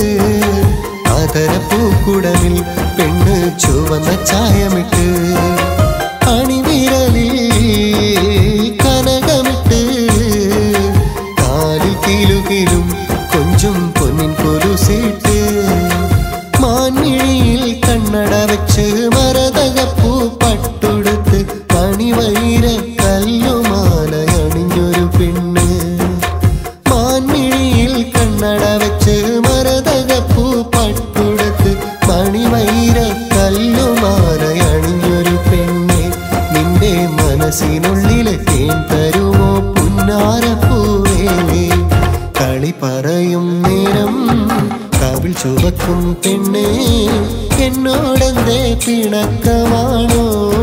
ആദരപ്പൂക്കുടമിൽ പെണ്ണ് ചുവന്ന ചായമിട്ട് അണിവിരലിൽ കനകമിട്ട് കാലിൽ കിലുകിലും കൊഞ്ചും പൊന്നിൻ കൊലുസിട്ട് മാൻമിഴിയിൽ കണ്ണട വെച്ച് മരതകപ്പൂ പട്ടുടുത്ത് മണിവൈര കല്ലുമാലയണിഞ്ഞൊരു പെണ്ണ് മാൻമിഴിയിൽ കണ്ണട വെച്ച് മരതകപ്പൂ പട്ടുടുത്ത് മണിവൈര കല്ലുമാലയണിഞ്ഞൊരു പെണ്ണ് നിന്റെ മനസ്സിനുള്ളിലെ തേൻ തരുമോ പുന്നാരപ്പൂവേ കളി പറയും നേരം കവിൾ ചുവക്കും പെണ്ണേ എന്നോടെന്തേ പിണക്കമാണോ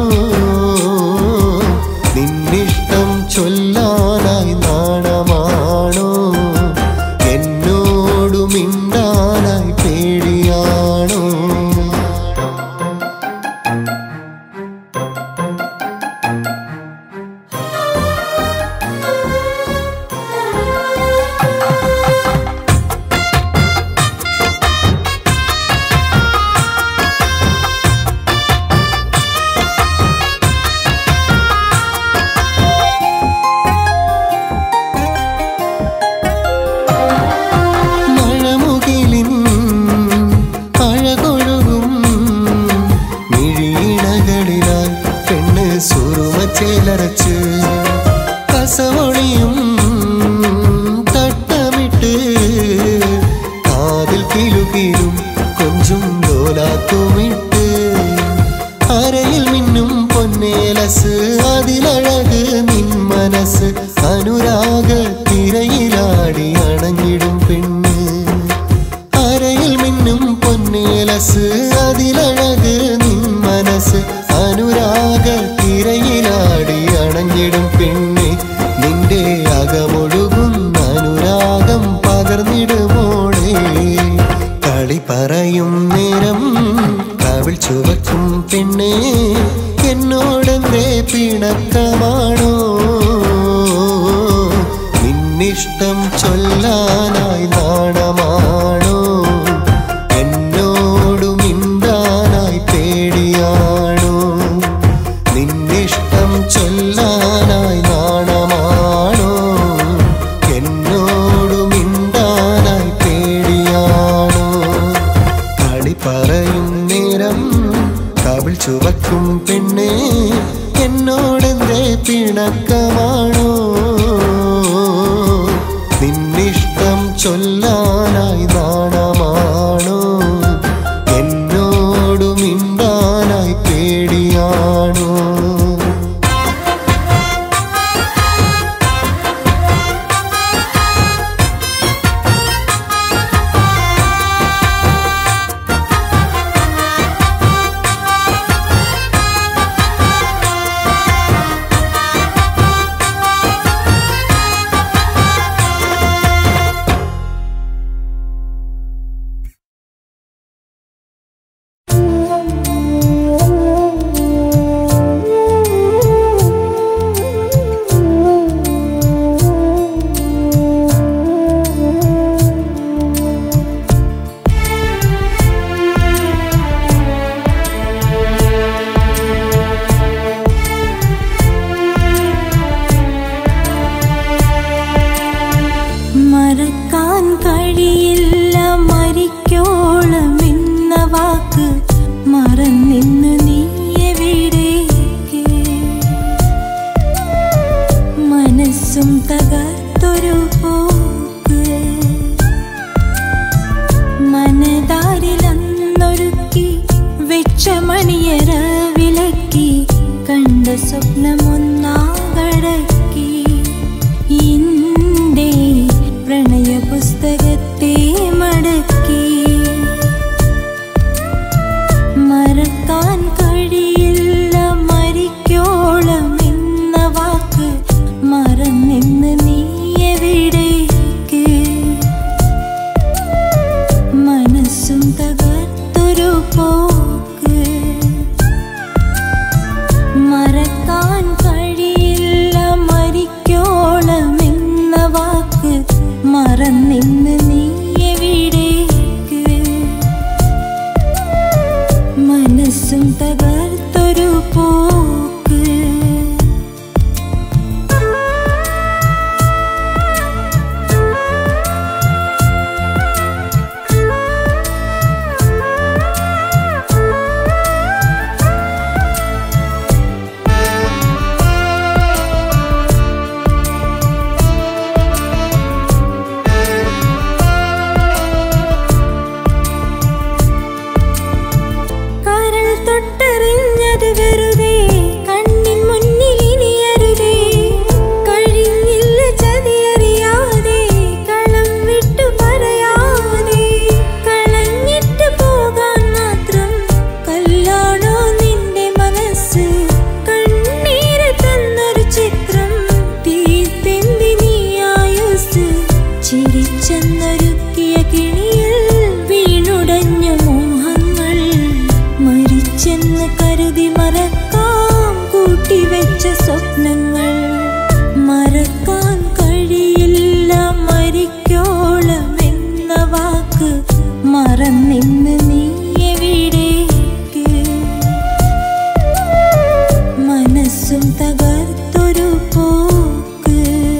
നിന്നിഷ്ടം ചൊല്ലാനായി നാണമാണോ എന്നോടു മിണ്ടാനായി പേടിയാണോ മഴമുകിലിൻ അഴകൊഴുകും മിഴിയിണകളിലാൽ പെണ്ണ് സുറുമ ചേലറച്ച് കസവൊളിയും തട്ടമിട്ട് കാതിൽ കിലുകിലും കൊഞ്ചും ലോലാക്കുമിട്ട് അരയിൽ മിന്നും പൊന്നേലസ് അതിലഴക് നിൻ മനസ്സ് അനുരാഗ തിരയിലാടി അണഞ്ഞിടും പെണ്ണ് അരയിൽ മിന്നും പൊന്നേലസ് അതിലഴക് നിൻ മനസ്സ് അനുരാഗ തിരയിലാടി അണഞ്ഞിടും പെണ്ണ് നിന്റെ അകമൊഴുകും അനുരാഗം പകർന്നിടുമോളെ കളി പറയും നേരം കവിൾ ചുവക്കും പെണ്ണേ എന്നോടെന്തേ പിണക്കമാണോ നിന്നിഷ്ടം ചൊല്ലാനായി നാണമാണോ എന്നോടു മിണ്ടാനായി പേടിയാണോ നിന്നിഷ്ടം ചൊല്ലാനായി നാണമാണോ എന്നോടു മിണ്ടാനായി പേടിയാണോ കളി പറയും നേരം കവിൾ ചുവക്കും പെണ്ണേ എന്നോടെന്തേ പിണക്കമാണോ നിന്നിഷ്ടം ചൊല്ലാനായി നാണമാണോ എന്നോടു മിണ്ടാനായി പേടിയാണോ മനസ്സും തകർത്തൊരു പോക്ക് മനതാരിലന്നൊരുക്കി വെച്ച മണിയറ വിലക്കി കണ്ട സ്വപ്നമൊന്നാകടക്കി ഇന്റെ പ്രണയ പുസ്തകത്തെ മടക്കി മറക്കാൻ കഴിയില്ല മരിക്കോളം എന്ന വാക്ക് മറന്നിന്ന് നീ എവിടേക്ക് മനസ്സും തകർത്തൊരു പോക്ക് മറക്കാൻ കഴിയില്ല മരിക്കോളം എന്ന വാക്ക് മറന്നിന്ന് നീ എവിടേക്ക് മനസ്സും തകർത്തൊരു പോക്ക് കരൾ തൊട്ടറിഞ്ഞത് വെറുതെ കണ്ണിൻ മുന്നിൽ ഇനിയരുതേ കഴിഞ്ഞില്ല ചതിയറിയാതെ കളം വിട്ടു പറയാതെ കളഞ്ഞിട്ട് പോകാൻ മാത്രം കല്ലാണോ നിന്റെ മനസ്സ് കണ്ണീര് തന്നൊരു ചിത്രം തീർത്തെന്തി നീ ആയുസ് ചിരിച്ചെന്നൊരുക്കിയ കിണിയിൽ വീണുടഞ്ഞ മോഹങ്ങൾ മരിച്ചെന്ന് കരുതി മറക്കാം കൂട്ടിവെച്ച സ്വപ്നങ്ങൾ മറക്കാൻ കഴിയില്ല മരിക്കോളം എന്ന വാക്ക് മറന്നിന്ന് നീ എവിടേക്ക് മനസ്സും തകർത്തൊരു പോക്ക്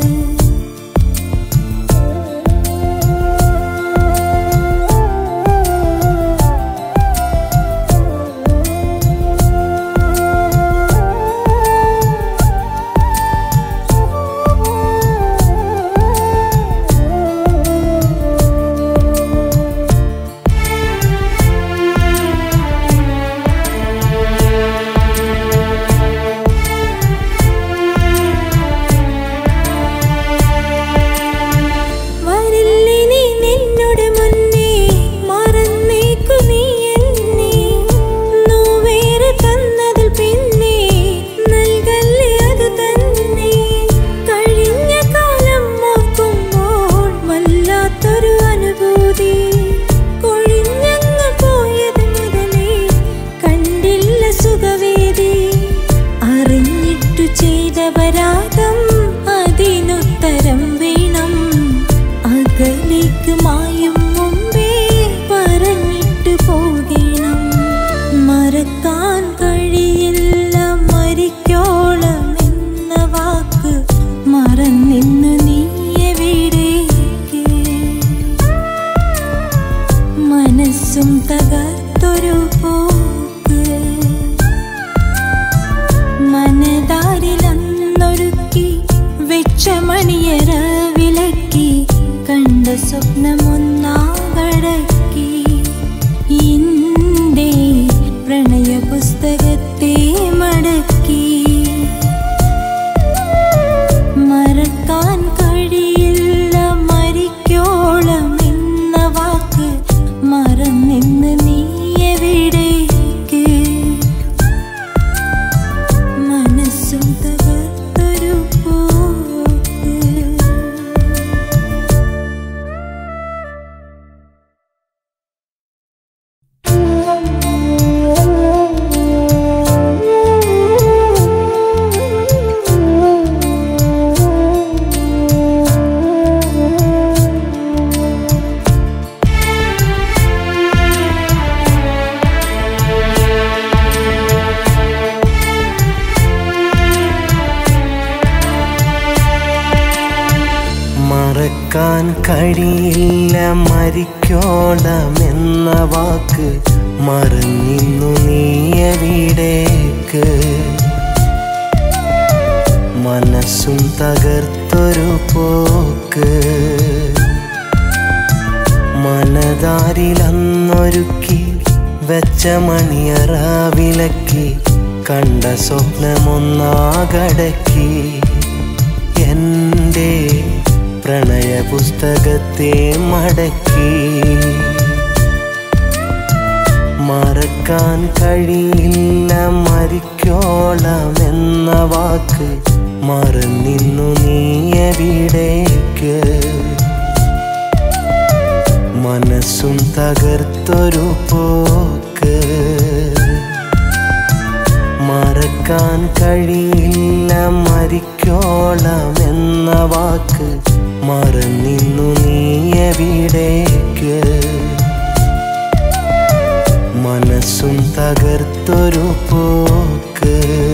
വരില്ലിനി നിന്നുടെ മുന്നേ മറന്നേക്കു നീ എന്നെ നോവേറെ തന്നതിൽ പിന്നെ നൽകല്ലേ അത് തന്നെ കഴിഞ്ഞ കാലം ഓർക്കുമ്പോൾ വല്ലാത്തൊരു അനുഭൂതി കൊഴിഞ്ഞങ്ങ് പോയത് മുതലേ കണ്ടില്ല സുഖവേദി അറിഞ്ഞിട്ടു ചെയ്തവരാഗം അതിനുത്തരം വേണം അകലേക്ക് മായും മുമ്പേ പറഞ്ഞിട്ട് പോകണം മറക്കാൻ കഴിയില്ല മരിക്കോളം എന്ന വാക്ക് മറന്നിന്ന് നീ എവിടേക്ക് മനസ്സും തകർത്തൊരു പോക്ക് മനതാരിലന്നൊരുക്കി വെച്ച മണിയറ വിലക്കി കണ്ട സ്വപ്നമൊന്നാകടക്കി ഇന്റെ പ്രണയ പുസ്തകത്തെ മടക്കി മറക്കാൻ കഴിയില്ല മരിക്കോളം എന്ന വാക്ക് മറന്നിന്ന് നീ എവിടേക്ക് മനസ്സും തകർത്തൊരു പോക്ക് മറക്കാൻ കഴിയില്ല മരിക്കോളമെന്ന വാക്ക് മറന്നിന്നു നീ എവിടേക്ക് മനസ്സും തകർത്ത് തകർത്തൊരു പോക്ക് മനതാരിലന്നൊരുക്കി വെച്ച മണിയറ വിലക്കി കണ്ട സ്വപ്നമൊന്നാകടക്കി എൻ്റെ പ്രണയ പുസ്തകത്തെ മടക്കി മറക്കാൻ കഴിയില്ല മരിക്കോളം എന്ന വാക്ക് മറന്നിന്നു നീ എവിടേക്ക് മനസ്സും തകർത്തൊരു പോക്ക് മറക്കാൻ കഴിയില്ല മരിക്കോളം എന്ന വാക്ക് മറന്നിന്നു നീ എവിടേക്ക് മനസ്സും തകർത്തൊരു പോക്ക്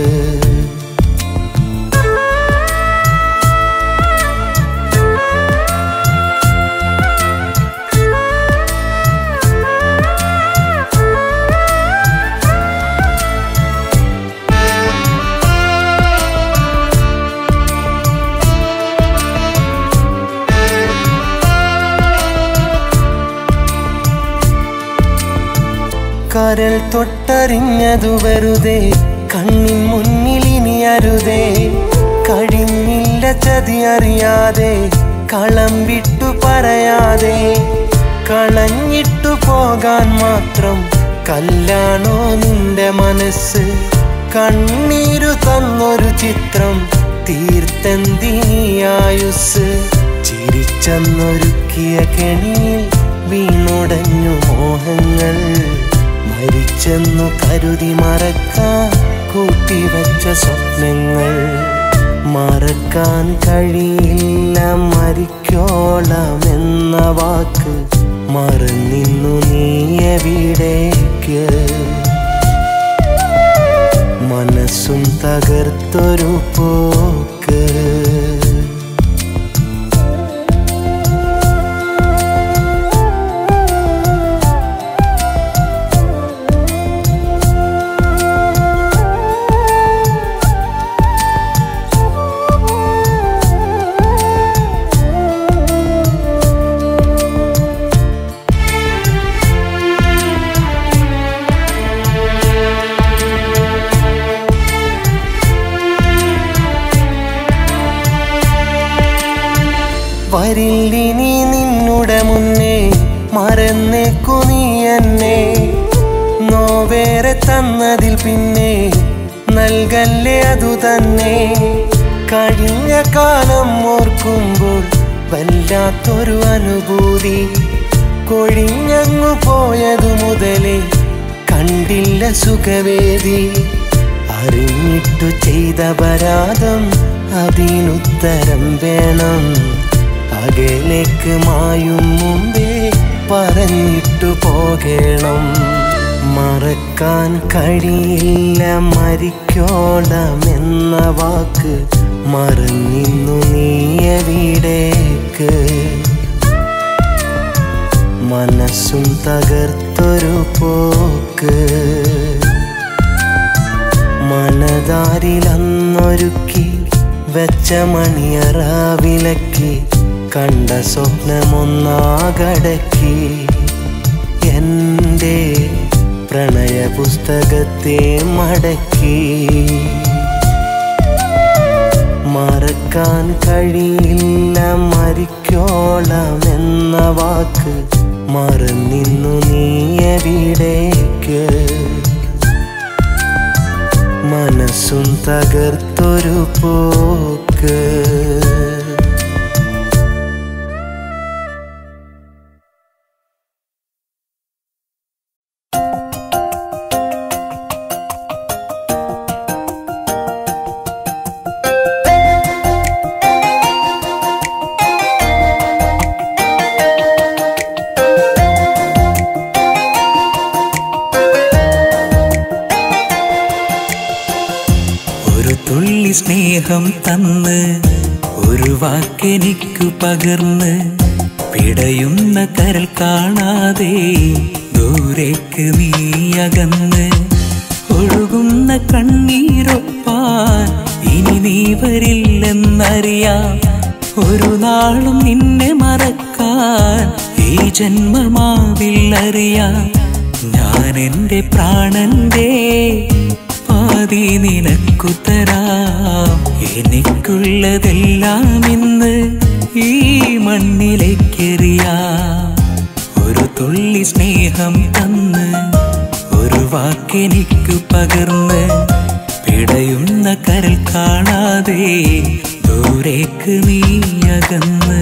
കരൽ തൊട്ടറിഞ്ഞതു വെറുതെ കണ്ണിൻ മുന്നിൽ ഇനി അരുതേ കഴിഞ്ഞില്ല ചതി അറിയാതെ കളം വിട്ടു പറയാതെ കളഞ്ഞിട്ടു പോകാൻ മാത്രം കല്ലാണോ നിന്റെ മനസ്സ് കണ്ണീരു തന്നൊരു ചിത്രം തീർത്തെന്തിയായുസ് ചിരിച്ചെന്നൊരുക്കിയ കെണിയിൽ വീണുടഞ്ഞു മോഹങ്ങൾ മരിച്ചെന്നു കരുതി മറക്കാൻ കൂട്ടിവച്ച സ്വപ്നങ്ങൾ മറക്കാൻ കഴിയില്ല മരിക്കോളം എന്ന വാക്ക് മറന്നിന്നു നീ എവിടേക്ക് മനസ്സും തകർത്തൊരു പോക്ക് വരില്ലിനി നിന്നുടെ മുന്നേ മറന്നേക്കു നീ എന്നെ നോവേറെ തന്നതിൽ പിന്നെ നൽകല്ലേ അതു തന്നെ കഴിഞ്ഞ കാലം ഓർക്കുമ്പോൾ വല്ലാത്തൊരു അനുഭൂതി കൊഴിഞ്ഞങ്ങു പോയതു മുതലേ കണ്ടില്ല സുഖവേദി അറിഞ്ഞിട്ടു ചെയ്ത പരാതം അതിനുത്തരം വേണം അകലേക്ക് മായും മുമ്പേ പറഞ്ഞിട്ടു പോകണം മറക്കാൻ കഴിയില്ല മരിക്കോളം എന്ന വാക്ക് മറന്നിന്നു നീ എവിടേക്ക് മനസ്സും തകർത്തൊരു പോക്ക് മനതാരിലന്നൊരുക്കി വെച്ച മണിയറ വിലക്കി കണ്ട സ്വപ്നമൊന്നാകടക്കി എൻ്റെ പ്രണയ പുസ്തകത്തെ മടക്കി മറക്കാൻ കഴിയില്ല മരിക്കോളം എന്ന വാക്ക് മറന്നിന്നു നീ എവിടേക്ക് മനസ്സും തകർത്തൊരു പോക്ക് ഒരു തുള്ളി സ്നേഹം തന്ന് ഒരു വാക്കെനിക്കു പകർന്ന് പിടയുന്ന കരൽ കാണാതെ ദൂരേക്ക് നീ അകന്ന് ഒഴുകുന്ന കണ്ണീരൊപ്പാൻ ഇനി നീ വരില്ലെന്നറിയാം ഒരു നാളും നിന്നെ മറക്കാൻ ഈ ജന്മമാവില്ലറിയാം ഞാൻ എൻ്റെ പ്രാണന്റെ പാതി നിനക്കു തരാം എനിക്കുള്ളതെല്ലാം ഇന്ന് ഈ മണ്ണിലേക്കെറിയാം ഒരു തുള്ളി സ്നേഹം തന്ന് ഒരു വാക്കെനിക്കു പകർന്ന് പിടയുന്ന കരൽ കാണാതെ ദൂരേക്ക് നീ അകന്ന്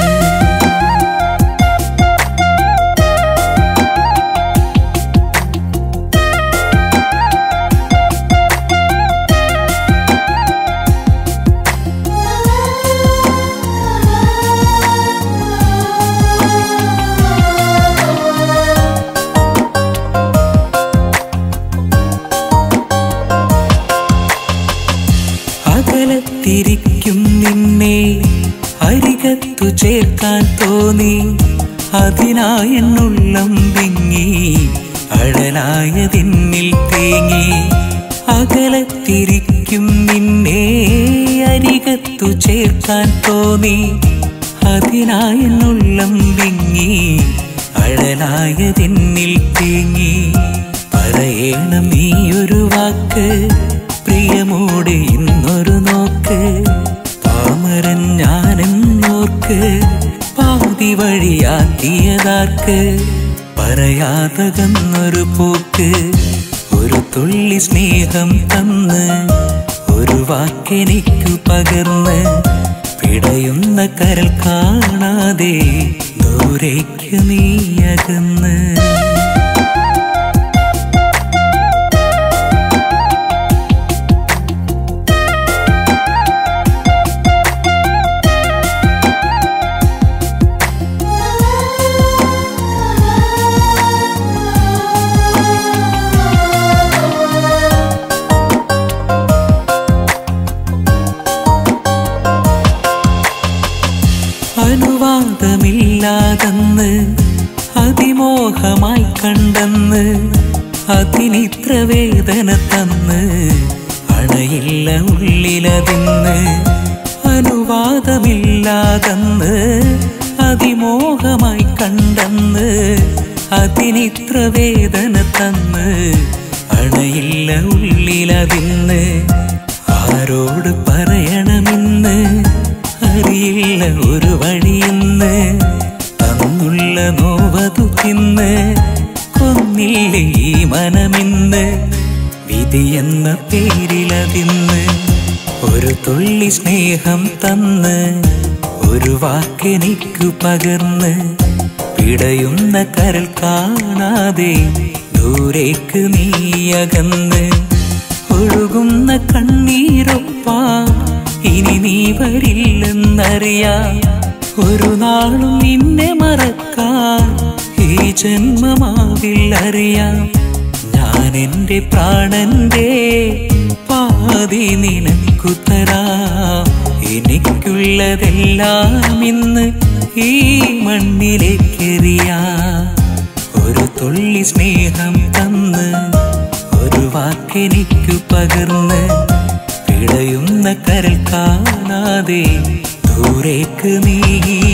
അകലത്തിരിക്കും നിന്നെ അരികത്തു ചേർക്കാൻ തോന്നി അതിനായെന്നുള്ളം വിങ്ങി അഴലായതിന്നിൽ തേങ്ങി അകലത്തിരിക്കും നിന്നെ അരികത്തു ചേർക്കാൻ തോന്നി അതിനായെന്നുള്ളം വിങ്ങി അഴലായതിന്നിൽ തേങ്ങി പറയണം നീ ഒരു വാക്ക് പ്രിയമോടെ ഇന്നൊരു നോക്ക് പാമരൻ ഞാനെന്നോർക്ക് പാതി വഴിയാക്കിയതാർക്ക് പറയാതകന്നൊരു പോക്ക് ഒരു തുള്ളി സ്നേഹം തന്ന് ഒരു വാക്കെനിക്കു പകർന്ന് പിടയുന്ന കരൽ കാണാതെ ദൂരേക്ക് നീ അകന്ന് അനുവാദമില്ലാതെന്ന് അതിമോഹമായി കണ്ടെന്ന് അതിനിത്ര വേദന തന്ന് അണയില്ല ഉള്ളിലതിന്ന് അനുവാദമില്ലാതെന്ന് അതിമോഹമായി കണ്ടെന്ന് അതിനിത്ര വേദന തന്ന് അണയില്ല ഉള്ളിലതിന്ന് ആരോട് പറയണമെന്ന് അറിയില്ല ഒരു വഴിയെന്ന് തന്നുള്ള നോവതു തിന്ന് കൊന്നില്ല ഈ മനമിന്ന് വിധി എന്ന പേരിലതിന്ന് ഒരു തുള്ളി സ്നേഹം തന്ന് ഒരു വാക്കെനിക്കു പകർന്ന് പിടയുന്ന കരൽ കാണാതെ ദൂരേക്ക് നീ അകന്ന് ഒഴുകുന്ന കണ്ണീരൊപ്പാ ഇനി നീ വരില്ലെന്നറിയാം ഒരു നാളും നിന്നെ മറക്കാൻ ഈ ജന്മമാവില്ലറിയാം ഞാൻ എൻ്റെ പ്രാണന്റെ പാതി നിനക്കു തരാം എനിക്കുള്ളതെല്ലാം ഇന്ന് ഈ മണ്ണിലേക്കെറിയാം ഒരു തുള്ളി സ്നേഹം തന്ന് ഒരു വാക്കെനിക്കു പകർന്ന് പിടയുന്ന കരൽ കാണാതെ ദൂരേക്ക് നീ